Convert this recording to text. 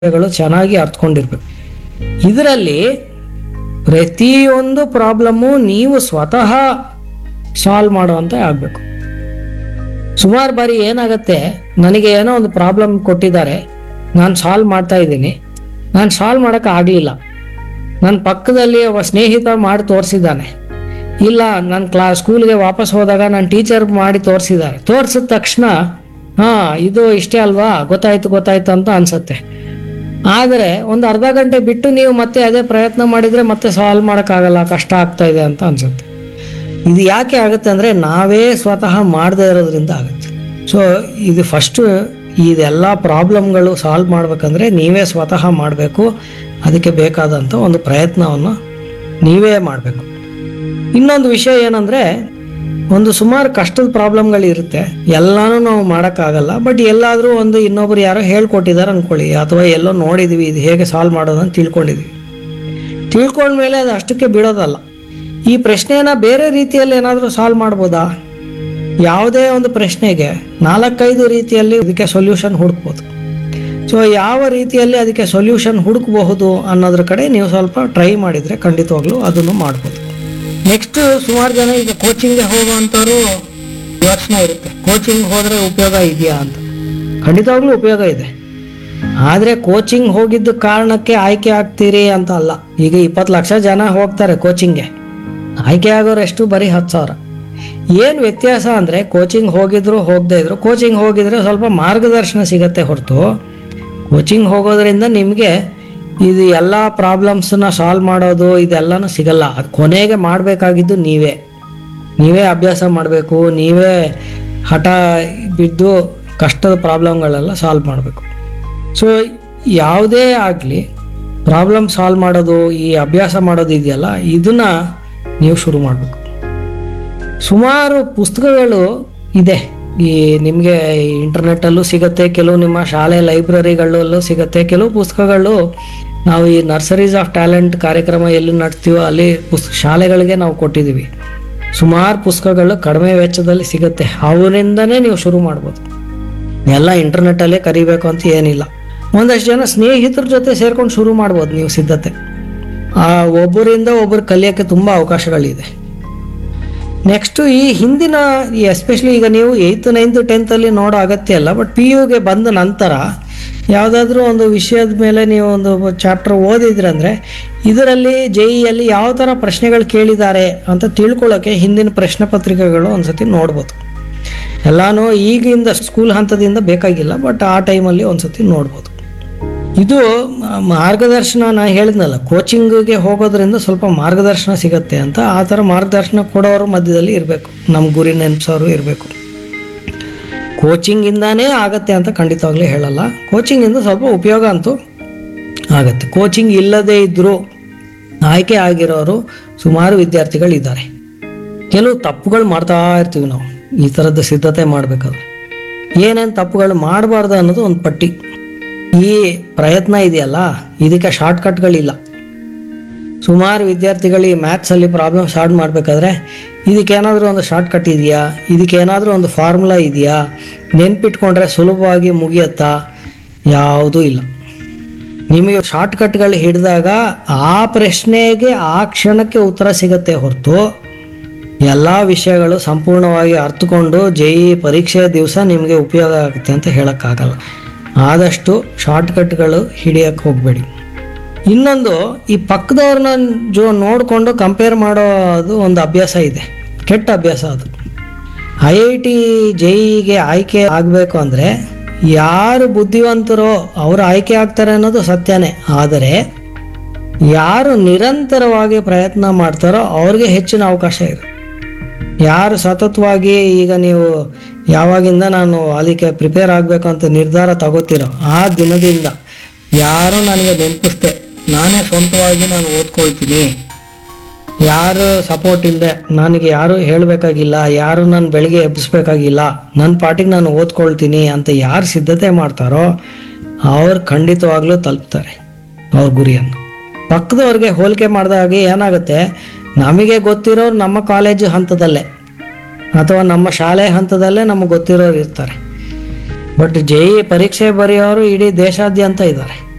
ಗಳು ಚೆನ್ನಾಗಿ ಅರ್ಥಕೊಂಡಿರ್ಬೇಕು ಇದರಲ್ಲಿ ಪ್ರತಿಯೊಂದು ಪ್ರಾಬ್ಲಮ್ಮು ನೀವು ಸ್ವತಃ ಸಾಲ್ವ್ ಮಾಡುವಂತೆ ಆಗಬೇಕು ಸುಮಾರು ಬಾರಿ ಏನಾಗುತ್ತೆ ನನಗೆ ಏನೋ ಒಂದು ಪ್ರಾಬ್ಲಮ್ ಕೊಟ್ಟಿದ್ದಾರೆ ನಾನು ಸಾಲ್ವ್ ಮಾಡ್ತಾ ಇದ್ದೀನಿ ನಾನು ಸಾಲ್ವ್ ಮಾಡೋಕೆ ಆಗಲಿಲ್ಲ ನನ್ನ ಪಕ್ಕದಲ್ಲಿ ಒಬ್ಬ ಸ್ನೇಹಿತ ಮಾಡಿ ತೋರಿಸಿದ್ದಾನೆ ಇಲ್ಲ ನನ್ನ ಕ್ಲಾ ಸ್ಕೂಲ್ಗೆ ವಾಪಸ್ ಹೋದಾಗ ನನ್ನ ಟೀಚರ್ ಮಾಡಿ ತೋರಿಸಿದ್ದಾರೆ ತೋರಿಸಿದ ತಕ್ಷಣ ಹಾಂ ಇದು ಇಷ್ಟೇ ಅಲ್ವಾ ಗೊತ್ತಾಯ್ತು ಗೊತ್ತಾಯ್ತು ಅಂತ ಅನ್ಸುತ್ತೆ ಆದರೆ ಒಂದು ಅರ್ಧ ಗಂಟೆ ಬಿಟ್ಟು ನೀವು ಮತ್ತೆ ಅದೇ ಪ್ರಯತ್ನ ಮಾಡಿದರೆ ಮತ್ತೆ ಸಾಲ್ವ್ ಮಾಡೋಕ್ಕಾಗಲ್ಲ ಕಷ್ಟ ಆಗ್ತಾ ಇದೆ ಅಂತ ಅನ್ಸುತ್ತೆ ಇದು ಯಾಕೆ ಆಗುತ್ತೆ ಅಂದರೆ ನಾವೇ ಸ್ವತಃ ಮಾಡದೇ ಇರೋದ್ರಿಂದ ಆಗುತ್ತೆ ಸೊ ಇದು ಫಸ್ಟು ಇದೆಲ್ಲ ಪ್ರಾಬ್ಲಮ್ಗಳು ಸಾಲ್ವ್ ಮಾಡ್ಬೇಕಂದ್ರೆ ನೀವೇ ಸ್ವತಃ ಮಾಡಬೇಕು ಅದಕ್ಕೆ ಬೇಕಾದಂಥ ಒಂದು ಪ್ರಯತ್ನವನ್ನು ನೀವೇ ಮಾಡಬೇಕು ಇನ್ನೊಂದು ವಿಷಯ ಏನಂದರೆ ಒಂದು ಸುಮಾರು ಕಷ್ಟದ ಪ್ರಾಬ್ಲಮ್ಗಳು ಇರುತ್ತೆ ಎಲ್ಲಾನು ನಾವು ಮಾಡೋಕ್ಕಾಗಲ್ಲ ಬಟ್ ಎಲ್ಲಾದರೂ ಒಂದು ಇನ್ನೊಬ್ರು ಯಾರೋ ಹೇಳ್ಕೊಟ್ಟಿದ್ದಾರೆ ಅಂದ್ಕೊಳ್ಳಿ ಅಥವಾ ಎಲ್ಲೋ ನೋಡಿದ್ವಿ ಇದು ಹೇಗೆ ಸಾಲ್ವ್ ಮಾಡೋದು ಅಂತ ತಿಳ್ಕೊಂಡಿದ್ವಿ ತಿಳ್ಕೊಂಡ್ಮೇಲೆ ಅದು ಅಷ್ಟಕ್ಕೆ ಬಿಡೋದಲ್ಲ ಈ ಪ್ರಶ್ನೆನ ಬೇರೆ ರೀತಿಯಲ್ಲಿ ಏನಾದರೂ ಸಾಲ್ವ್ ಮಾಡ್ಬೋದಾ ಯಾವುದೇ ಒಂದು ಪ್ರಶ್ನೆಗೆ ನಾಲ್ಕೈದು ರೀತಿಯಲ್ಲಿ ಇದಕ್ಕೆ ಸೊಲ್ಯೂಷನ್ ಹುಡುಕ್ಬೋದು ಸೊ ಯಾವ ರೀತಿಯಲ್ಲಿ ಅದಕ್ಕೆ ಸೊಲ್ಯೂಷನ್ ಹುಡುಕಬಹುದು ಅನ್ನೋದ್ರ ಕಡೆ ನೀವು ಸ್ವಲ್ಪ ಟ್ರೈ ಮಾಡಿದರೆ ಖಂಡಿತವಾಗ್ಲೂ ಅದನ್ನು ಮಾಡ್ಬೋದು ನೆಕ್ಸ್ಟ್ ಸುಮಾರು ಜನ ಈಗ ಕೋಚಿಂಗ್ಗೆ ಹೋಗುವಂಥವ್ರು ಯೋಚನೆ ಇರುತ್ತೆ ಕೋಚಿಂಗ್ ಹೋದರೆ ಉಪಯೋಗ ಇದೆಯಾ ಅಂತ ಖಂಡಿತವಾಗ್ಲೂ ಉಪಯೋಗ ಇದೆ ಆದರೆ ಕೋಚಿಂಗ್ ಹೋಗಿದ್ದ ಕಾರಣಕ್ಕೆ ಆಯ್ಕೆ ಆಗ್ತೀರಿ ಅಂತ ಅಲ್ಲ ಈಗ ಇಪ್ಪತ್ತು ಲಕ್ಷ ಜನ ಹೋಗ್ತಾರೆ ಕೋಚಿಂಗ್ಗೆ ಆಯ್ಕೆ ಆಗೋರೆಷ್ಟು ಬರೀ ಹತ್ತು ಸಾವಿರ ಏನು ವ್ಯತ್ಯಾಸ ಅಂದರೆ ಕೋಚಿಂಗ್ ಹೋಗಿದ್ರು ಹೋಗದೇ ಇದ್ರು ಕೋಚಿಂಗ್ ಹೋಗಿದ್ರೆ ಸ್ವಲ್ಪ ಮಾರ್ಗದರ್ಶನ ಸಿಗತ್ತೆ ಹೊರತು ಕೋಚಿಂಗ್ ಹೋಗೋದ್ರಿಂದ ನಿಮಗೆ ಇದು ಎಲ್ಲ ಪ್ರಾಬ್ಲಮ್ಸನ್ನ ಸಾಲ್ವ್ ಮಾಡೋದು ಇದೆಲ್ಲನೂ ಸಿಗಲ್ಲ ಅದು ಕೊನೆಗೆ ಮಾಡಬೇಕಾಗಿದ್ದು ನೀವೇ ನೀವೇ ಅಭ್ಯಾಸ ಮಾಡಬೇಕು ನೀವೇ ಹಠ ಬಿದ್ದು ಕಷ್ಟದ ಪ್ರಾಬ್ಲಮ್ಗಳೆಲ್ಲ ಸಾಲ್ವ್ ಮಾಡಬೇಕು ಸೊ ಯಾವುದೇ ಆಗಲಿ ಪ್ರಾಬ್ಲಮ್ ಸಾಲ್ವ್ ಮಾಡೋದು ಈ ಅಭ್ಯಾಸ ಮಾಡೋದು ಇದೆಯಲ್ಲ ಇದನ್ನ ನೀವು ಶುರು ಮಾಡಬೇಕು ಸುಮಾರು ಪುಸ್ತಕಗಳು ಇದೆ ಈ ನಿಮಗೆ ಇಂಟರ್ನೆಟ್ಟಲ್ಲೂ ಸಿಗುತ್ತೆ ಕೆಲವು ನಿಮ್ಮ ಶಾಲೆ ಲೈಬ್ರರಿಗಳಲ್ಲೂ ಸಿಗುತ್ತೆ ಕೆಲವು ಪುಸ್ತಕಗಳು ನಾವು ಈ ನರ್ಸರೀಸ್ ಆಫ್ ಟ್ಯಾಲೆಂಟ್ ಕಾರ್ಯಕ್ರಮ ಎಲ್ಲಿ ನಡೆಸ್ತೀವೋ ಅಲ್ಲಿ ಪುಸ್ತಕ ಶಾಲೆಗಳಿಗೆ ನಾವು ಕೊಟ್ಟಿದ್ದೀವಿ ಸುಮಾರು ಪುಸ್ತಕಗಳು ಕಡಿಮೆ ವೆಚ್ಚದಲ್ಲಿ ಸಿಗುತ್ತೆ ಅವರಿಂದನೇ ನೀವು ಶುರು ಮಾಡ್ಬೋದು ಎಲ್ಲ ಇಂಟರ್ನೆಟ್ಟಲ್ಲೇ ಕರಿಬೇಕು ಅಂತ ಏನಿಲ್ಲ ಒಂದಷ್ಟು ಜನ ಸ್ನೇಹಿತರ ಜೊತೆ ಸೇರ್ಕೊಂಡು ಶುರು ಮಾಡ್ಬೋದು ನೀವು ಸಿದ್ಧತೆ ಆ ಒಬ್ಬರಿಂದ ಒಬ್ಬರು ಕಲಿಯೋಕ್ಕೆ ತುಂಬ ಅವಕಾಶಗಳಿದೆ ನೆಕ್ಸ್ಟು ಈ ಹಿಂದಿನ ಈ ಎಸ್ಪೆಷಲಿ ಈಗ ನೀವು ಏಯ್ತ್ ನೈನ್ತ್ ಟೆಂತಲ್ಲಿ ನೋಡೋ ಅಗತ್ಯ ಇಲ್ಲ ಬಟ್ ಪಿ ಯುಗೆ ಬಂದ ನಂತರ ಯಾವುದಾದ್ರೂ ಒಂದು ವಿಷಯದ ಮೇಲೆ ನೀವು ಒಂದು ಚಾಪ್ಟರ್ ಓದಿದ್ರಂದ್ರೆ ಇದರಲ್ಲಿ ಜೆ ಇಯಲ್ಲಿ ಯಾವ ಥರ ಪ್ರಶ್ನೆಗಳು ಕೇಳಿದ್ದಾರೆ ಅಂತ ತಿಳ್ಕೊಳ್ಳೋಕ್ಕೆ ಹಿಂದಿನ ಪ್ರಶ್ನೆ ಪತ್ರಿಕೆಗಳು ಒಂದ್ಸತಿ ನೋಡ್ಬೋದು ಎಲ್ಲಾನು ಈಗಿಂದ ಸ್ಕೂಲ್ ಹಂತದಿಂದ ಬೇಕಾಗಿಲ್ಲ ಬಟ್ ಆ ಟೈಮಲ್ಲಿ ಒಂದ್ಸತಿ ನೋಡ್ಬೋದು ಇದು ಮ- ಮಾರ್ಗದರ್ಶನ ನಾ ಹೇಳಿದ್ನಲ್ಲ ಕೋಚಿಂಗ್ಗೆ ಹೋಗೋದ್ರಿಂದ ಸ್ವಲ್ಪ ಮಾರ್ಗದರ್ಶನ ಸಿಗತ್ತೆ ಅಂತ ಆ ಥರ ಮಾರ್ಗದರ್ಶನ ಕೊಡೋರು ಮಧ್ಯದಲ್ಲಿ ಇರಬೇಕು ನಮ್ಮ ಗುರಿ ನೆನಪಿಸೋರು ಇರಬೇಕು ಕೋಚಿಂಗಿಂದಾನೇ ಆಗತ್ತೆ ಅಂತ ಖಂಡಿತವಾಗ್ಲೂ ಹೇಳಲ್ಲ ಕೋಚಿಂಗಿಂದ ಸ್ವಲ್ಪ ಉಪಯೋಗ ಅಂತೂ ಆಗತ್ತೆ ಕೋಚಿಂಗ್ ಇಲ್ಲದೇ ಇದ್ದರೂ ಆಯ್ಕೆ ಆಗಿರೋರು ಸುಮಾರು ವಿದ್ಯಾರ್ಥಿಗಳಿದ್ದಾರೆ ಕೆಲವು ತಪ್ಪುಗಳು ಮಾಡ್ತಾ ಇರ್ತೀವಿ ನಾವು ಈ ಥರದ್ದು ಸಿದ್ಧತೆ ಮಾಡಬೇಕಾದ್ರೆ ಏನೇನು ತಪ್ಪುಗಳು ಮಾಡಬಾರ್ದು ಅನ್ನೋದು ಒಂದು ಪಟ್ಟಿ ಈ ಪ್ರಯತ್ನ ಇದೆಯಲ್ಲ ಇದಕ್ಕೆ ಶಾರ್ಟ್ಕಟ್ಗಳಿಲ್ಲ ಸುಮಾರು ವಿದ್ಯಾರ್ಥಿಗಳು ಈ ಮ್ಯಾಥ್ಸಲ್ಲಿ ಪ್ರಾಬ್ಲಮ್ ಸಾಲ್ವ್ ಮಾಡಬೇಕಾದ್ರೆ ಇದಕ್ಕೇನಾದರೂ ಒಂದು ಶಾರ್ಟ್ಕಟ್ ಇದೆಯಾ ಇದಕ್ಕೇನಾದರೂ ಒಂದು ಫಾರ್ಮುಲಾ ಇದೆಯಾ ನೆನ್ಪಿಟ್ಕೊಂಡ್ರೆ ಸುಲಭವಾಗಿ ಮುಗಿಯತ್ತಾ ಯಾವುದೂ ಇಲ್ಲ ನಿಮಗೆ ಶಾರ್ಟ್ಕಟ್ಗಳು ಹಿಡಿದಾಗ ಆ ಪ್ರಶ್ನೆಗೆ ಆ ಕ್ಷಣಕ್ಕೆ ಉತ್ತರ ಸಿಗತ್ತೆ ಹೊರತು ಎಲ್ಲ ವಿಷಯಗಳು ಸಂಪೂರ್ಣವಾಗಿ ಅರ್ಥಕೊಂಡು ಜೆ ಇ ಪರೀಕ್ಷೆಯ ದಿವಸ ನಿಮಗೆ ಉಪಯೋಗ ಆಗುತ್ತೆ ಅಂತ ಹೇಳೋಕ್ಕಾಗಲ್ಲ ಆದಷ್ಟು ಶಾರ್ಟ್ಕಟ್ಗಳು ಹಿಡಿಯಕ್ಕೆ ಹೋಗಬೇಡಿ ಇನ್ನೊಂದು ಈ ಪಕ್ಕದವ್ರನ್ನ ಜೋ ನೋಡಿಕೊಂಡು ಕಂಪೇರ್ ಮಾಡೋದು ಒಂದು ಅಭ್ಯಾಸ ಇದೆ ಕೆಟ್ಟ ಅಭ್ಯಾಸ ಅದು ಐ ಐ ಟಿ ಜೆ ಇಗೆ ಆಯ್ಕೆ ಆಗಬೇಕು ಅಂದರೆ ಯಾರು ಬುದ್ಧಿವಂತರೋ ಅವರು ಆಯ್ಕೆ ಆಗ್ತಾರೆ ಅನ್ನೋದು ಸತ್ಯನೇ ಆದರೆ ಯಾರು ನಿರಂತರವಾಗಿ ಪ್ರಯತ್ನ ಮಾಡ್ತಾರೋ ಅವ್ರಿಗೆ ಹೆಚ್ಚಿನ ಅವಕಾಶ ಇದೆ ಯಾರು ಸತತವಾಗಿ ಈಗ ನೀವು ಯಾವಾಗಿಂದ ನಾನು ಅದಕ್ಕೆ ಪ್ರಿಪೇರ್ ಆಗಬೇಕು ಅಂತ ನಿರ್ಧಾರ ತಗೋತೀರೋ ಆ ದಿನದಿಂದ ಯಾರು ನನಗೆ ನೆನಪಿಸ್ದೆ ನಾನೇ ಸ್ವಂತವಾಗಿ ನಾನು ಓದ್ಕೊಳ್ತೀನಿ ಯಾರು ಸಪೋರ್ಟ್ ಇಲ್ಲದೆ ನನಗೆ ಯಾರು ಹೇಳಬೇಕಾಗಿಲ್ಲ ಯಾರು ನಾನು ಬೆಳಿಗ್ಗೆ ಎಬ್ಬಿಸ್ಬೇಕಾಗಿಲ್ಲ ನನ್ನ ಪಾಟಿಗೆ ನಾನು ಓದ್ಕೊಳ್ತೀನಿ ಅಂತ ಯಾರು ಸಿದ್ಧತೆ ಮಾಡ್ತಾರೋ ಅವ್ರು ಖಂಡಿತವಾಗ್ಲೂ ತಲುಪ್ತಾರೆ ಅವ್ರ ಗುರಿಯನ್ನು ಪಕ್ಕದವ್ರಿಗೆ ಹೋಲಿಕೆ ಮಾಡಿದಾಗ ಏನಾಗುತ್ತೆ ನಮಗೆ ಗೊತ್ತಿರೋರು ನಮ್ಮ ಕಾಲೇಜು ಹಂತದಲ್ಲೇ ಅಥವಾ ನಮ್ಮ ಶಾಲೆ ಹಂತದಲ್ಲೇ ನಮಗೆ ಗೊತ್ತಿರೋರು ಇರ್ತಾರೆ ಬಟ್ ಜೆ ಇ ಪರೀಕ್ಷೆ ಬರೆಯೋರು ಇಡೀ ದೇಶಾದ್ಯಂತ ಇದ್ದಾರೆ